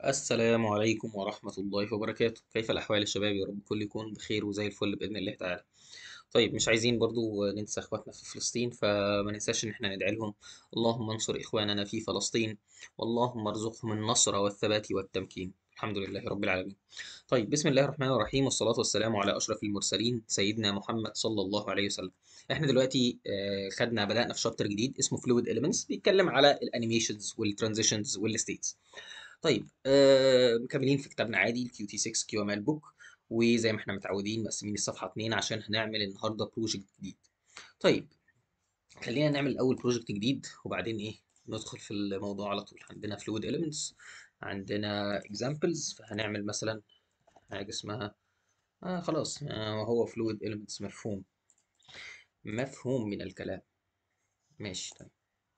السلام عليكم ورحمة الله وبركاته كيف الأحوال يا شباب يا رب الكل يكون بخير وزي الفل بإذن الله تعالى طيب مش عايزين برضو ننسى إخواتنا في فلسطين فما ننساش إن إحنا ندعي لهم اللهم انصر إخواننا في فلسطين واللهم ارزقهم النصر والثبات والتمكين الحمد لله رب العالمين طيب بسم الله الرحمن الرحيم والصلاة والسلام على أشرف المرسلين سيدنا محمد صلى الله عليه وسلم احنا دلوقتي آه، خدنا بدأنا في شابتر جديد اسمه فلويد إليمنتس بيتكلم على الانيميشنز والترانزيشنز والستيتس طيب آه مكملين في كتابنا عادي الكيو تي 6 كيو ام ال بوك وزي ما احنا متعودين مقسمين الصفحه اتنين عشان هنعمل النهارده بروجكت جديد طيب خلينا نعمل الاول بروجكت جديد وبعدين ايه ندخل في الموضوع على طول عندنا فلويد اليمنتس عندنا اكزامبلز فهنعمل مثلا حاجه اسمها آه خلاص آه هو فلويد اليمنتس مفهوم مفهوم من الكلام ماشي طيب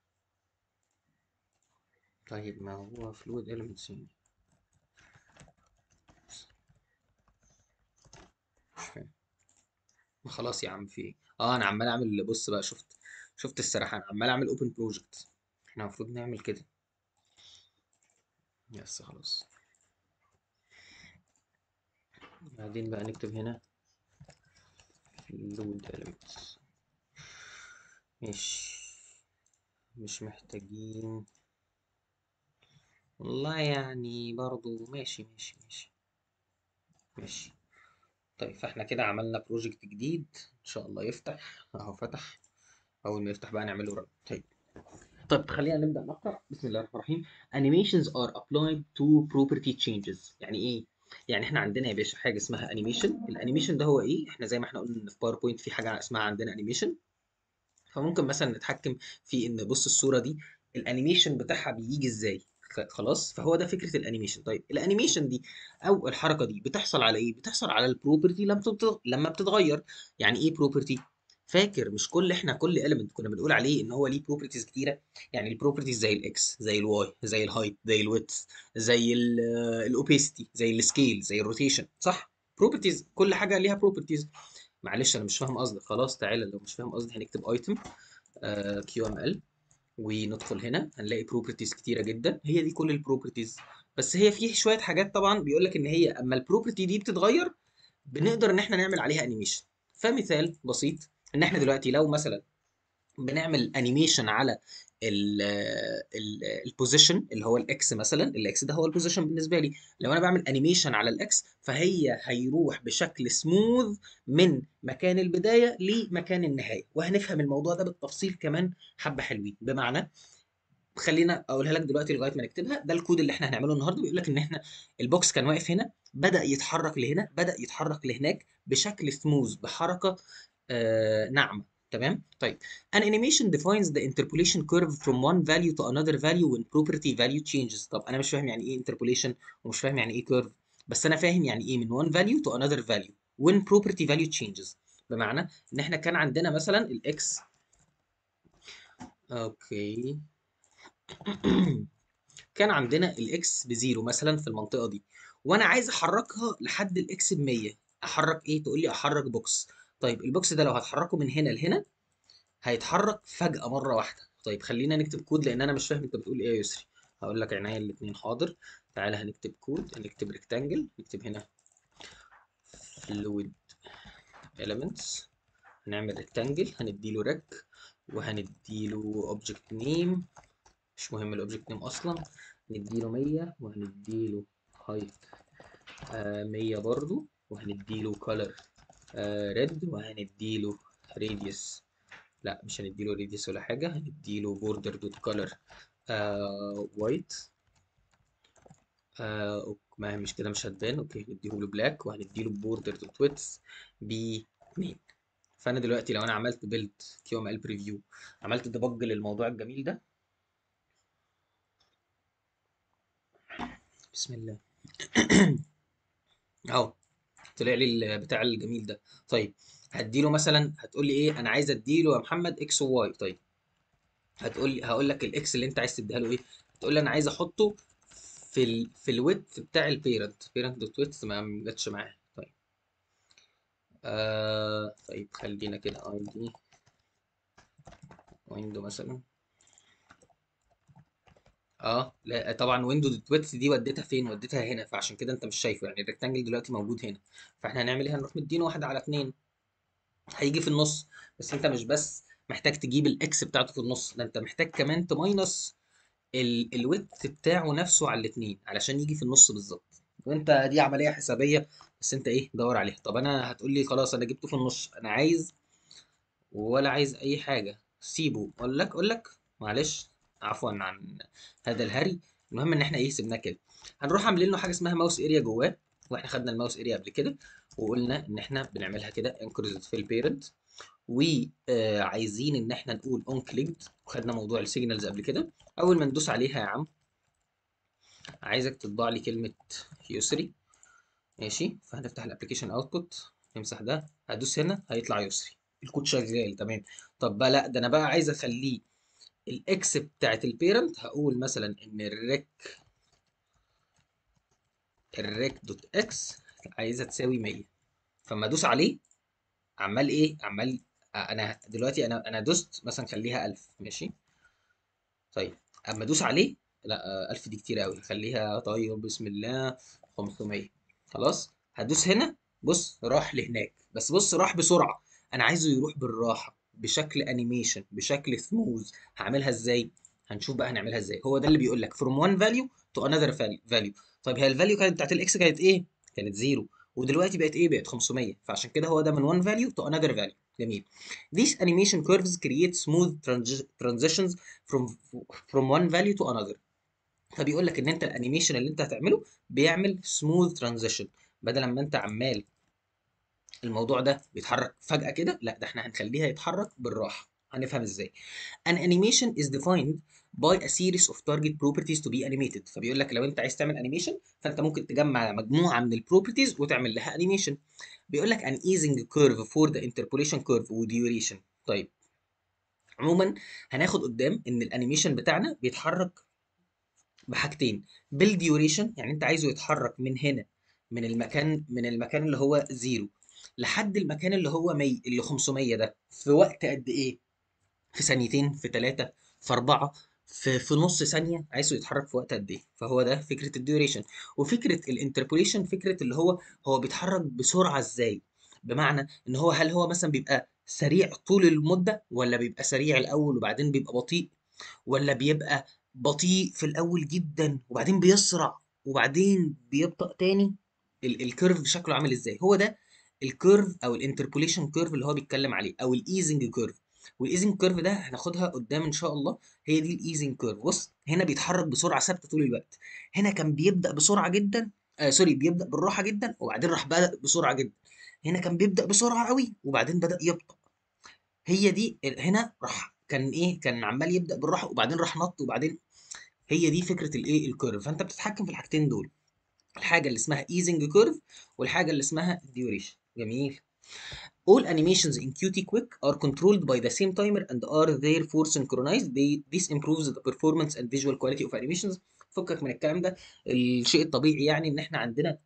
طيب ما هو فلويد اليمنتس يعني مش فاهم ما خلاص يا عم في ايه اه انا عمال اعمل بص بقى شفت شفت السرحان عمال اعمل اوبن بروجكت احنا المفروض نعمل كده يس خلاص بعدين بقى نكتب هنا فلويد elements مش مش محتاجين والله يعني برضو ماشي ماشي ماشي ماشي طيب فاحنا كده عملنا بروجكت جديد ان شاء الله يفتح اهو فتح اول ما يفتح بقى نعمله رن طيب طيب خلينا نبدا نقرا بسم الله الرحمن الرحيم animations are applied to property changes يعني ايه يعني احنا عندنا يا باشا حاجه اسمها انيميشن الانيميشن ده هو ايه احنا زي ما احنا قلنا في باوربوينت في حاجه اسمها عندنا انيميشن فممكن مثلا نتحكم في ان بص الصوره دي الانيميشن بتاعها بيجي ازاي خ- خلاص فهو ده فكره الانيميشن طيب الانيميشن دي او الحركه دي بتحصل على ايه بتحصل على البروبرتي لما بتت- لما بتتغير يعني ايه بروبرتي فاكر مش كل احنا كل element كنا بنقول عليه ان هو ليه بروبرتيز كتيره يعني البروبرتيز زي الاكس زي الواي زي الهايت زي الويدث زي الاوبيستي زي السكيل زي الروتيشن صح بروبرتيز كل حاجه ليها بروبرتيز معلش انا مش فاهم قصدك خلاص تعالى لو مش فاهم قصدي هنكتب ايتم كيو ام ال وندخل هنا هنلاقي بروبرتيز كتيره جدا هي دي كل البروبرتيز بس هي في شويه حاجات طبعا بيقول لك ان هي اما البروبرتي دي بتتغير بنقدر ان احنا نعمل عليها انيميشن فمثال بسيط ان احنا دلوقتي لو مثلا بنعمل انيميشن على البوزيشن اللي هو الاكس مثلا الاكس ده هو البوزيشن بالنسبه لي لو انا بعمل انيميشن على الاكس فهي هيروح بشكل سموث من مكان البدايه لمكان النهايه وهنفهم الموضوع ده بالتفصيل كمان حبه حلوين بمعنى خلينا اقولها لك دلوقتي لغايه ما نكتبها ده الكود اللي احنا هنعمله النهارده بيقول لك ان احنا البوكس كان واقف هنا بدا يتحرك لهنا بدا يتحرك لهناك بشكل سموث بحركه آه ناعمه تمام طيب an animation defines the interpolation curve from one value to another value when property value changes طب انا مش فاهم يعني ايه interpolation ومش فاهم يعني ايه curve بس انا فاهم يعني ايه من one value to another value when property value changes بمعنى ان احنا كان عندنا مثلا الاكس اوكي كان عندنا الاكس بزيرو مثلا في المنطقه دي وانا عايز احركها لحد الاكس ب 100 احرك ايه تقول لي احرك بوكس طيب البوكس ده لو هتحركه من هنا لهنا هيتحرك فجأة مرة واحدة طيب خلينا نكتب كود لان انا مش فاهم انت بتقول ايه يا يسري هقول لك عينيا الاثنين حاضر تعالى هنكتب كود هنكتب ريكتانجل نكتب هنا fluid elements هنعمل ريكتانجل هنديله ريك وهنديله اوبجكت نيم مش مهم الاوبجكت نيم اصلا نديله 100 وهنديله هايت آه 100 برضو وهنديله color آه ريد وهنديله radius لا مش هنديله radius ولا حاجة هنديله border دوت color آه white آه أوك- ما هي مش كده مش هتبان اوكي نديله black وهنديله border دوت width ب 2 فانا دلوقتي لو انا عملت build QML preview عملت ديبج للموضوع الجميل ده بسم الله اهو طلع لي البتاع الجميل ده طيب هديله مثلا هتقول لي ايه انا عايز اديله يا محمد اكس وواي طيب هتقول لي هقول لك الاكس اللي انت عايز تديها له ايه هتقول لي انا عايز احطه في ال في الويت بتاع البيرنت بيرنت دوت ويت ما جاتش معاه طيب آه طيب خلينا كده اي دي ويندو مثلا اه لا طبعا ويندو دوت ويدث دي وديتها فين وديتها هنا فعشان كده انت مش شايفه يعني الريكتانجل دلوقتي موجود هنا فاحنا هنعمل ايه هنروح مدينه واحد على اتنين هيجي في النص بس انت مش بس محتاج تجيب الاكس بتاعته في النص ده انت محتاج كمان تماينس الويت بتاعه نفسه على الاتنين علشان يجي في النص بالظبط وانت دي عمليه حسابيه بس انت ايه دور عليها طب انا هتقول لي خلاص انا جبته في النص انا عايز ولا عايز اي حاجه سيبه اقول لك اقول لك معلش عفوا عن هذا الهري المهم ان احنا ايه سيبناه كده هنروح عاملين له حاجه اسمها ماوس اريا جواه واحنا خدنا الماوس اريا قبل كده وقلنا ان احنا بنعملها كده انكرزد في البيرنت وعايزين ان احنا نقول اون كليكد وخدنا موضوع السيجنالز قبل كده اول ما ندوس عليها يا عم عايزك تطبع لي كلمه يسري ماشي فهنفتح الابلكيشن اوتبوت نمسح ده هدوس هنا هيطلع يسري الكود شغال تمام طب بقى لا ده انا بقى عايز اخليه الاكس بتاعت البيرنت هقول مثلا ان الريك الريك دوت اكس عايزها تساوي 100 فما ادوس عليه عمال ايه عمال انا دلوقتي انا انا دوست مثلا خليها 1000 ماشي طيب اما ادوس عليه لا 1000 دي كتير قوي خليها طيب بسم الله 500 خلاص هدوس هنا بص راح لهناك بس بص راح بسرعه انا عايزه يروح بالراحه بشكل انيميشن بشكل سموز هعملها ازاي هنشوف بقى هنعملها ازاي هو ده اللي بيقول لك from one value to another value طيب هي الفاليو كانت بتاعت الاكس كانت ايه كانت زيرو ودلوقتي بقت ايه بقت 500 فعشان كده هو ده من one value to another value جميل these animation curves create smooth transitions from from one value to another فبيقول لك ان انت الانيميشن اللي انت هتعمله بيعمل smooth transition بدل ما انت عمال الموضوع ده بيتحرك فجأة كده لا ده احنا هنخليها يتحرك بالراحة هنفهم ازاي an animation is defined by a series of target properties to be animated فبيقول لك لو انت عايز تعمل انيميشن فانت ممكن تجمع مجموعة من البروبرتيز وتعمل لها انيميشن بيقول لك an easing curve for the interpolation curve و duration طيب عموما هناخد قدام ان الانيميشن بتاعنا بيتحرك بحاجتين بالديوريشن يعني انت عايزه يتحرك من هنا من المكان من المكان اللي هو زيرو لحد المكان اللي هو 100 اللي 500 ده في وقت قد ايه؟ في ثانيتين في ثلاثة في أربعة في في نص ثانية عايزه يتحرك في وقت قد ايه؟ فهو ده فكرة الديوريشن وفكرة الانتربوليشن فكرة اللي هو هو بيتحرك بسرعة ازاي؟ بمعنى ان هو هل هو مثلا بيبقى سريع طول المدة ولا بيبقى سريع الأول وبعدين بيبقى بطيء ولا بيبقى بطيء في الأول جدا وبعدين بيسرع وبعدين بيبطأ تاني الكيرف شكله عامل ازاي؟ هو ده الكيرف او الانتربوليشن كيرف اللي هو بيتكلم عليه او الايزنج كيرف والايزنج كيرف ده هناخدها قدام ان شاء الله هي دي الايزنج كيرف بص هنا بيتحرك بسرعه ثابته طول الوقت هنا كان بيبدا بسرعه جدا آه سوري بيبدا بالراحه جدا وبعدين راح بدا بسرعه جدا هنا كان بيبدا بسرعه قوي وبعدين بدا يبطا هي دي هنا راح كان ايه كان عمال يبدا بالراحه وبعدين راح نط وبعدين هي دي فكره الايه الكيرف فانت بتتحكم في الحاجتين دول الحاجه اللي اسمها ايزنج كيرف والحاجه اللي اسمها ديوريشن جميل All animations in Qt Quick are controlled by the same timer and are therefore synchronized. They, this improves the performance and visual quality of animations. فكك من الكلام ده الشيء الطبيعي يعني ان احنا عندنا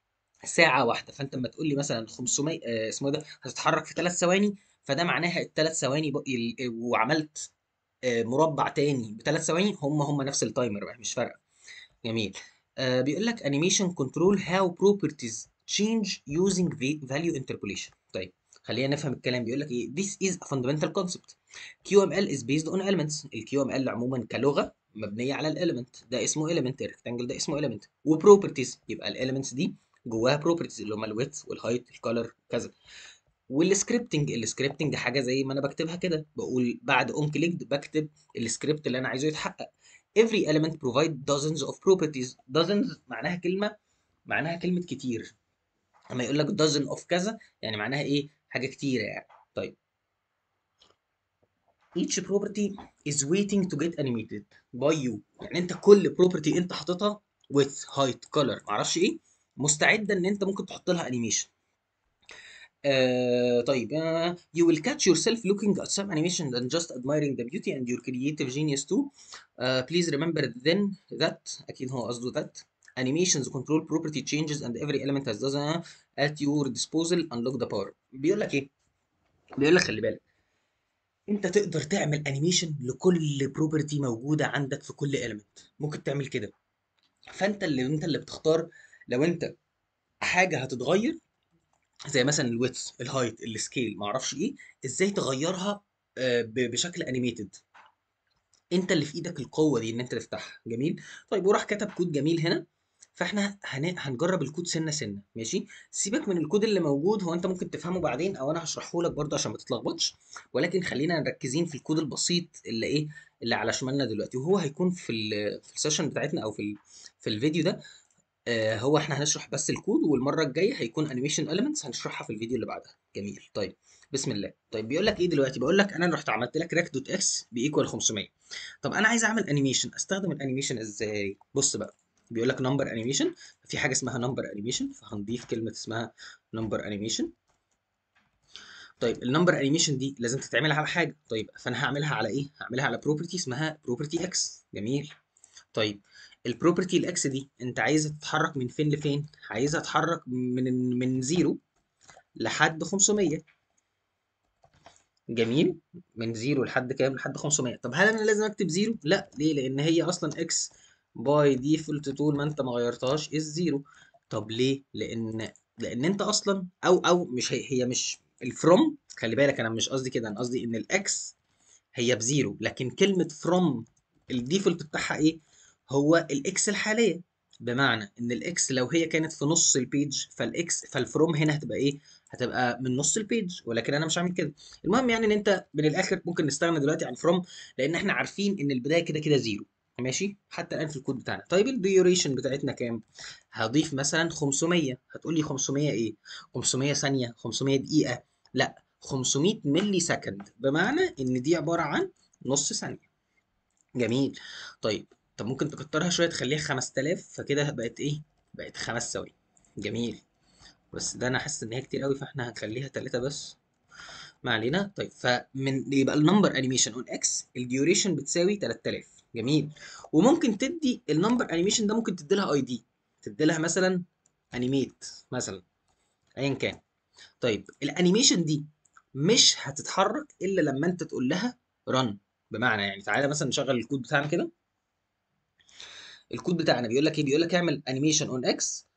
ساعة واحدة فانت لما تقول لي مثلا 500 آه اسمه ده هتتحرك في ثلاث ثواني فده معناها الثلاث ثواني وعملت آه مربع تاني بثلاث ثواني هم هم نفس التايمر بقى مش فارقة جميل آه بيقول لك animation control how properties change using value interpolation طيب خلينا نفهم الكلام بيقول لك ايه this is a fundamental concept QML is based on elements ال QML عموما كلغه مبنيه على الاليمنت ده اسمه element الريكتانجل ده اسمه element وبروبرتيز يبقى الاليمنتس دي جواها بروبرتيز اللي هم الويدث والهايت الكالر كذا والسكريبتنج السكريبتنج حاجه زي ما انا بكتبها كده بقول بعد اون كليكد بكتب السكريبت اللي انا عايزه يتحقق every element provide dozens of properties dozens معناها كلمه معناها كلمه كتير لما يقول لك dozen of كذا يعني معناها ايه حاجه كتيره يعني طيب each property is waiting to get animated by you يعني انت كل property انت حاططها with height color معرفش ايه مستعده ان انت ممكن تحط لها animation آه طيب uh, you will catch yourself looking at some animation and just admiring the beauty and your creative genius too uh, please remember then that اكيد هو قصده that animations control property changes and every element has dozen at your disposal unlock the power بيقول لك ايه بيقول لك خلي بالك انت تقدر تعمل انيميشن لكل بروبرتي موجوده عندك في كل element ممكن تعمل كده فانت اللي انت اللي بتختار لو انت حاجه هتتغير زي مثلا الويتس الهايت السكيل ما اعرفش ايه ازاي تغيرها آه، ب- بشكل انيميتد انت اللي في ايدك القوه دي ان انت تفتحها جميل طيب وراح كتب كود جميل هنا فاحنا هن... هنجرب الكود سنه سنه ماشي سيبك من الكود اللي موجود هو انت ممكن تفهمه بعدين او انا هشرحه لك برضه عشان ما تتلخبطش ولكن خلينا مركزين في الكود البسيط اللي ايه اللي على شمالنا دلوقتي وهو هيكون في ال... في السيشن بتاعتنا او في ال... في الفيديو ده آه هو احنا هنشرح بس الكود والمره الجايه هيكون انيميشن اليمنتس هنشرحها في الفيديو اللي بعدها جميل طيب بسم الله طيب بيقول لك ايه دلوقتي بيقول لك انا رحت عملت لك راك دوت اكس بيكوال 500 طب انا عايز اعمل انيميشن استخدم الانيميشن ازاي بص بقى بيقول لك نمبر انيميشن في حاجه اسمها نمبر انيميشن فهنضيف كلمه اسمها نمبر انيميشن طيب النمبر انيميشن دي لازم تتعمل على حاجه طيب فانا هعملها على ايه هعملها على بروبرتي اسمها بروبرتي اكس جميل طيب البروبرتي الاكس دي انت عايزها تتحرك من فين لفين عايزها تتحرك من من زيرو لحد 500 جميل من زيرو لحد كام لحد 500 طب هل انا لازم اكتب زيرو لا ليه لان هي اصلا اكس باي ديفولت طول ما انت ما غيرتهاش از زيرو طب ليه لان لان انت اصلا او او مش هي هي مش الفروم خلي بالك انا مش قصدي كده انا قصدي ان الاكس هي بزيرو لكن كلمه فروم الديفولت بتاعها ايه هو الاكس الحاليه بمعنى ان الاكس لو هي كانت في نص البيج فالاكس فالفروم هنا هتبقى ايه هتبقى من نص البيج ولكن انا مش هعمل كده المهم يعني ان انت من الاخر ممكن نستغنى دلوقتي عن فروم لان احنا عارفين ان البدايه كده كده زيرو ماشي حتى الان في الكود بتاعنا طيب الديوريشن بتاعتنا كام هضيف مثلا 500 هتقول لي 500 ايه 500 ثانيه 500 دقيقه لا 500 ملي سكند بمعنى ان دي عباره عن نص ثانيه جميل طيب طب ممكن تكترها شويه تخليها 5000 فكده بقت ايه بقت خمس ثواني جميل بس ده انا حاسس ان هي كتير قوي فاحنا هنخليها 3 بس ما علينا طيب فمن يبقى النمبر انيميشن اون اكس الديوريشن بتساوي 3000 جميل وممكن تدي النمبر انيميشن ده ممكن تدي لها اي دي تدي لها مثلا انيميت مثلا ايا كان طيب الانيميشن دي مش هتتحرك الا لما انت تقول لها رن بمعنى يعني تعالى مثلا نشغل الكود بتاعنا كده الكود بتاعنا بيقول لك ايه بيقول لك اعمل انيميشن اون اكس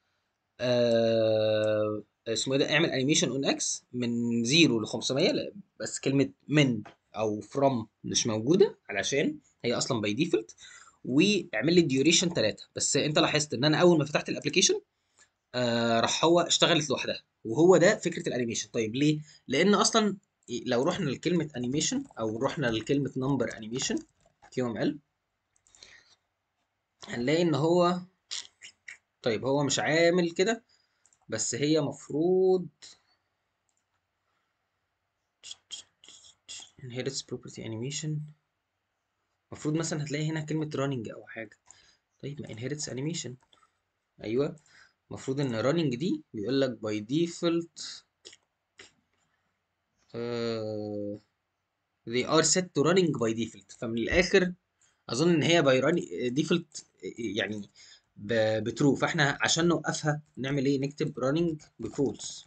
آه اسمه ايه ده اعمل انيميشن اون اكس من 0 ل 500 لا، بس كلمه من او فروم مش موجوده علشان هي اصلا باي ديفولت واعمل لي الديوريشن 3 بس انت لاحظت ان انا اول ما فتحت الابلكيشن آه راح هو اشتغلت لوحدها وهو ده فكره الانيميشن طيب ليه لان اصلا لو رحنا لكلمه انيميشن او رحنا لكلمه نمبر انيميشن كيو ام ال هنلاقي ان هو طيب هو مش عامل كده بس هي مفروض inherits property animation المفروض مثلا هتلاقي هنا كلمة running أو حاجة طيب ما inherits animation أيوه المفروض إن running دي بيقول لك by default uh, they are set to running by default فمن الآخر أظن إن هي by running default يعني بترو فاحنا عشان نوقفها نعمل ايه نكتب running بفولس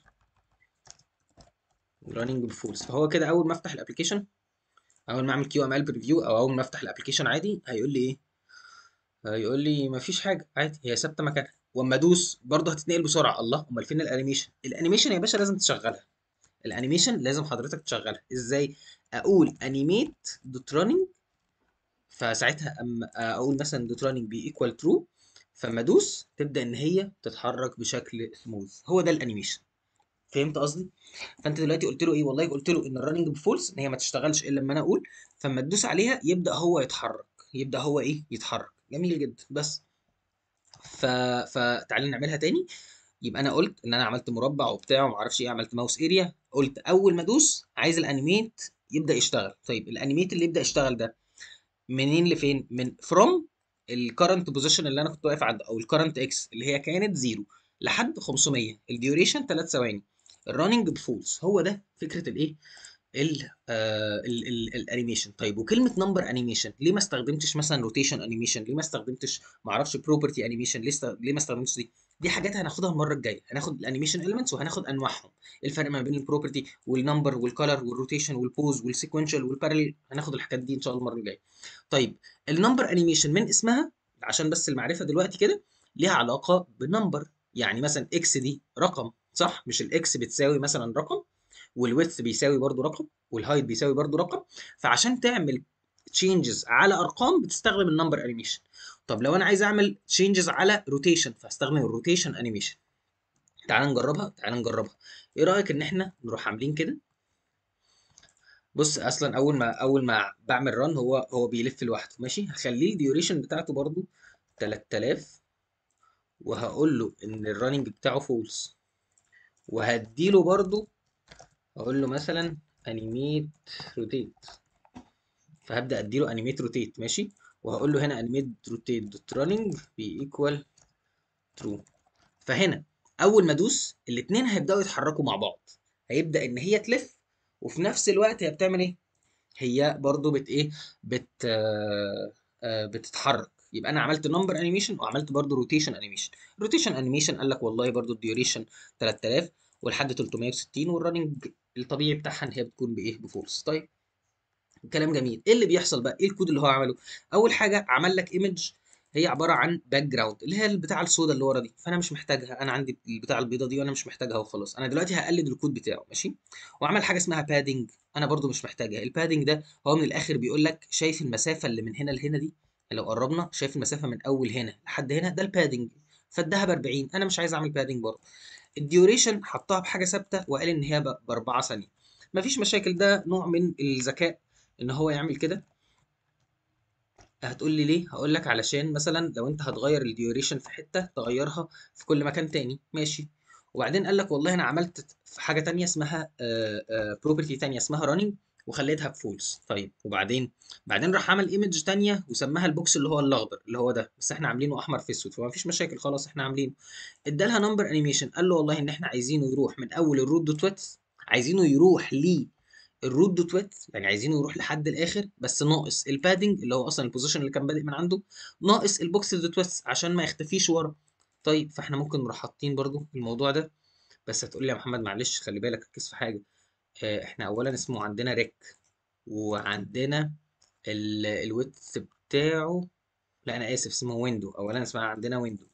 running بفولس فهو كده اول ما افتح الابلكيشن اول ما اعمل كيو ام ال بريفيو او اول ما افتح الابلكيشن عادي هيقول لي ايه هيقول لي مفيش حاجه عادي هي ثابته مكانها واما ادوس برضه هتتنقل بسرعه الله امال فين الانيميشن الانيميشن يا باشا لازم تشغلها الانيميشن لازم حضرتك تشغلها ازاي اقول انيميت دوت راننج فساعتها اما اقول مثلا دوت راننج بي ايكوال ترو فما ادوس تبدا ان هي تتحرك بشكل سموث هو ده الانيميشن فهمت قصدي فانت دلوقتي قلت له ايه والله قلت له ان الرننج بفولس ان هي ما تشتغلش الا لما انا اقول فما تدوس عليها يبدا هو يتحرك يبدا هو ايه يتحرك جميل جدا بس ف... فتعالى نعملها تاني يبقى انا قلت ان انا عملت مربع وبتاع وما اعرفش ايه عملت ماوس اريا قلت اول ما ادوس عايز الانيميت يبدا يشتغل طيب الانيميت اللي يبدا يشتغل ده منين لفين من فروم الكرنت بوزيشن اللي انا كنت واقف عنده او الكرنت اكس اللي هي كانت زيرو لحد 500 الديوريشن 3 ثواني الرننج بفولس هو ده فكره الايه ال الانيميشن طيب وكلمه نمبر انيميشن ليه ما استخدمتش مثلا روتيشن انيميشن ليه ما استخدمتش ما اعرفش بروبرتي انيميشن ليه است... ليه ما استخدمتش دي دي حاجات هناخدها المره الجايه هناخد الانيميشن اليمنتس وهناخد انواعهم ايه الفرق ما بين البروبرتي والنمبر والكالر والروتيشن والبوز والسيكونشال والبارل هناخد الحاجات دي ان شاء الله المره الجايه طيب النمبر انيميشن من اسمها عشان بس المعرفه دلوقتي كده ليها علاقه بنمبر يعني مثلا اكس دي رقم صح مش الاكس بتساوي مثلا رقم والويدث بيساوي برضو رقم والهايت بيساوي برضو رقم فعشان تعمل تشينجز على ارقام بتستخدم النمبر انيميشن طب لو انا عايز اعمل تشينجز على روتيشن فاستخدم الروتيشن انيميشن تعال نجربها تعال نجربها ايه رايك ان احنا نروح عاملين كده بص اصلا اول ما اول ما بعمل ران هو هو بيلف لوحده ماشي هخليه الديوريشن بتاعته برضو 3000 وهقول له ان الرننج بتاعه فولس وهديله برضو اقول له مثلا انيميت روتيت فهبدا اديله انيميت روتيت ماشي وهقول له هنا انيميت روتيت دوت راننج بيكوال ترو فهنا اول ما ادوس الاثنين هيبداوا يتحركوا مع بعض هيبدا ان هي تلف وفي نفس الوقت هي بتعمل ايه هي برضو بت ايه بت آه آه بتتحرك يبقى انا عملت نمبر انيميشن وعملت برضو روتيشن انيميشن روتيشن انيميشن قال لك والله برضو الديوريشن 3000 ولحد 360 والرننج الطبيعي بتاعها ان هي بتكون بايه بفولس طيب كلام جميل ايه اللي بيحصل بقى ايه الكود اللي هو عمله اول حاجه عمل لك ايمج هي عباره عن باك جراوند اللي هي البتاع السوداء اللي ورا دي فانا مش محتاجها انا عندي البتاع البيضه دي وانا مش محتاجها وخلاص انا دلوقتي هقلد الكود بتاعه ماشي وعمل حاجه اسمها بادنج انا برضو مش محتاجها البادنج ده هو من الاخر بيقول لك شايف المسافه اللي من هنا لهنا دي لو قربنا شايف المسافه من اول هنا لحد هنا ده البادنج فادها ب 40 انا مش عايز اعمل بادنج برضه الديوريشن حطها بحاجه ثابته وقال ان هي ب 4 ثانيه مفيش مشاكل ده نوع من الذكاء ان هو يعمل كده هتقول لي ليه هقول لك علشان مثلا لو انت هتغير الديوريشن في حته تغيرها في كل مكان تاني ماشي وبعدين قال لك والله انا عملت حاجه تانية اسمها بروبرتي تانية اسمها راننج وخليتها بفولس طيب وبعدين بعدين راح عمل ايمج تانية وسماها البوكس اللي هو الاخضر اللي هو ده بس احنا عاملينه احمر في اسود فما فيش مشاكل خلاص احنا عاملينه ادالها نمبر انيميشن قال له والله ان احنا عايزينه يروح من اول الروت دوت ويتس عايزينه يروح ل الروت دوت ويتس يعني عايزينه يروح لحد الاخر بس ناقص البادنج اللي هو اصلا البوزيشن اللي كان بادئ من عنده ناقص البوكس دوت ويتس عشان ما يختفيش ورا طيب فاحنا ممكن نروح حاطين برضو الموضوع ده بس هتقول لي يا محمد معلش خلي بالك ركز في حاجه اه احنا اولا اسمه عندنا ريك وعندنا الويتس بتاعه لا انا اسف اسمه ويندو اولا اسمها عندنا ويندو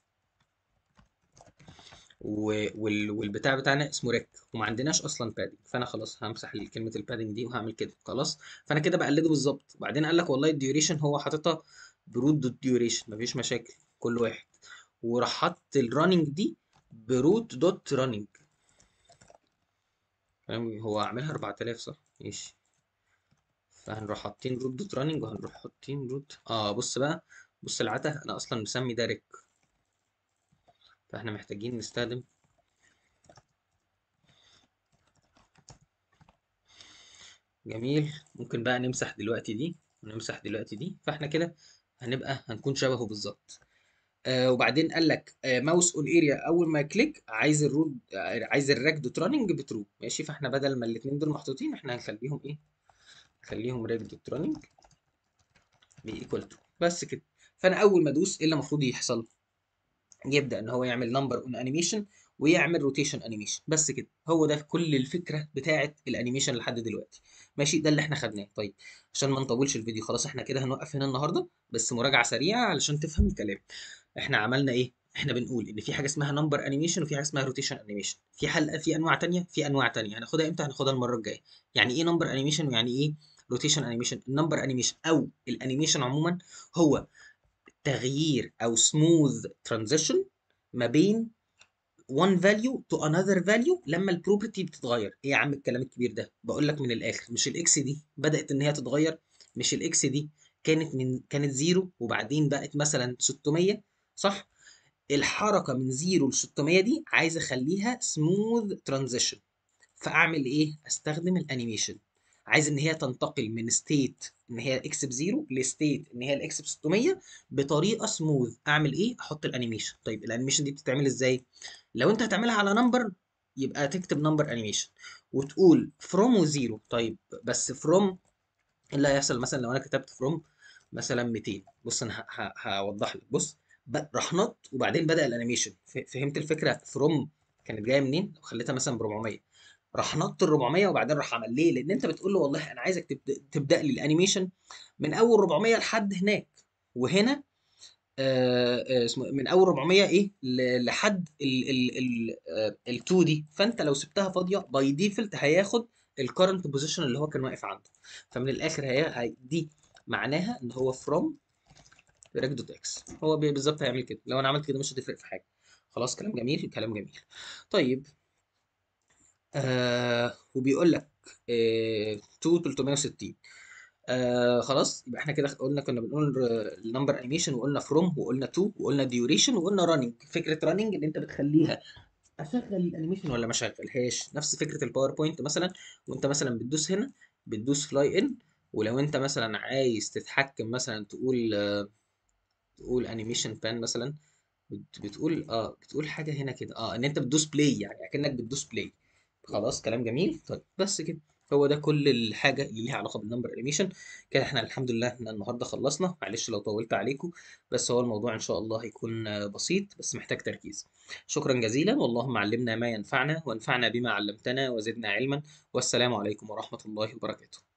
وال... والبتاع بتاعنا اسمه ريك وما عندناش اصلا بادنج فانا خلاص همسح كلمه البادنج دي وهعمل كده خلاص فانا كده بقلده بالظبط بعدين قال لك والله الديوريشن هو حاططها بروت دوت ديوريشن مفيش مشاكل كل واحد وراح حط الرننج دي بروت دوت رننج هو عاملها 4000 صح ماشي فهنروح حاطين روت دوت راننج وهنروح حاطين روت اه بص بقى بص العته انا اصلا مسمي ده ريك فاحنا محتاجين نستخدم جميل ممكن بقى نمسح دلوقتي دي ونمسح دلوقتي دي فاحنا كده هنبقى هنكون شبهه بالظبط آه وبعدين قال لك آه ماوس اون اريا اول ما كليك عايز الروت آه عايز الراك دوت راننج بترو ماشي فاحنا بدل ما الاثنين دول محطوطين احنا هنخليهم ايه خليهم راك دوت راننج بيكوال تو بس كده فانا اول ما ادوس ايه اللي المفروض يحصل يبدا ان هو يعمل نمبر اون انيميشن ويعمل روتيشن انيميشن بس كده هو ده كل الفكره بتاعه الانيميشن لحد دلوقتي ماشي ده اللي احنا خدناه طيب عشان ما نطولش الفيديو خلاص احنا كده هنوقف هنا النهارده بس مراجعه سريعه علشان تفهم الكلام احنا عملنا ايه احنا بنقول ان في حاجه اسمها نمبر انيميشن وفي حاجه اسمها روتيشن انيميشن في حلقه في انواع تانية في انواع تانية هناخدها امتى هناخدها المره الجايه يعني ايه نمبر انيميشن ويعني ايه روتيشن انيميشن النمبر انيميشن او الانيميشن عموما هو تغيير او سموث ترانزيشن ما بين one value to another value لما البروبرتي بتتغير ايه يا عم الكلام الكبير ده بقول لك من الاخر مش الاكس دي بدات ان هي تتغير مش الاكس دي كانت من كانت زيرو وبعدين بقت مثلا 600 صح الحركه من زيرو ل 600 دي عايز اخليها سموث ترانزيشن فاعمل ايه استخدم الانيميشن عايز ان هي تنتقل من ستيت ان هي اكس بزيرو لستيت ان هي الاكس ب 600 بطريقه سموث اعمل ايه احط الانيميشن طيب الانيميشن دي بتتعمل ازاي لو انت هتعملها على نمبر يبقى تكتب نمبر انيميشن وتقول فروم وزيرو طيب بس فروم اللي هيحصل مثلا لو انا كتبت فروم مثلا 200 بص انا ه- ه- هوضح لك بص ب- راح نط وبعدين بدأ الانيميشن ف- فهمت الفكره فروم كانت جايه منين لو خليتها مثلا ب 400 راح نط ال 400 وبعدين راح عمل ليه لان انت بتقول له والله انا عايزك تبدا, تبدأ لي الانيميشن من اول 400 لحد هناك وهنا آه، آه، اسمه من اول 400 ايه ل- لحد ال ال ال آه، ال 2 دي فانت لو سبتها فاضيه باي ديفولت هياخد الكرنت بوزيشن اللي هو كان واقف عنده فمن الاخر هي هي- دي معناها ان هو فروم ريك دوت اكس هو بي- بالظبط هيعمل كده لو انا عملت كده مش هتفرق في حاجه خلاص كلام جميل كلام جميل طيب آه وبيقول لك آه 2 360 آه خلاص يبقى احنا كده قلنا كنا بنقول النمبر انيميشن وقلنا فروم وقلنا تو وقلنا ديوريشن وقلنا راننج فكره راننج ان انت بتخليها اشغل الانيميشن ولا ما اشغلهاش نفس فكره الباوربوينت مثلا وانت مثلا بتدوس هنا بتدوس فلاي ان ولو انت مثلا عايز تتحكم مثلا تقول آه، تقول انيميشن بان مثلا بت- بتقول اه بتقول حاجه هنا كده اه ان انت بتدوس بلاي يعني اكنك بتدوس بلاي خلاص كلام جميل طيب بس كده هو ده كل الحاجه اللي ليها علاقه بالنمبر انيميشن كده احنا الحمد لله احنا النهارده خلصنا معلش لو طولت عليكم بس هو الموضوع ان شاء الله هيكون آه، بسيط بس محتاج تركيز شكرا جزيلا واللهم علمنا ما ينفعنا وانفعنا بما علمتنا وزدنا علما والسلام عليكم ورحمه الله وبركاته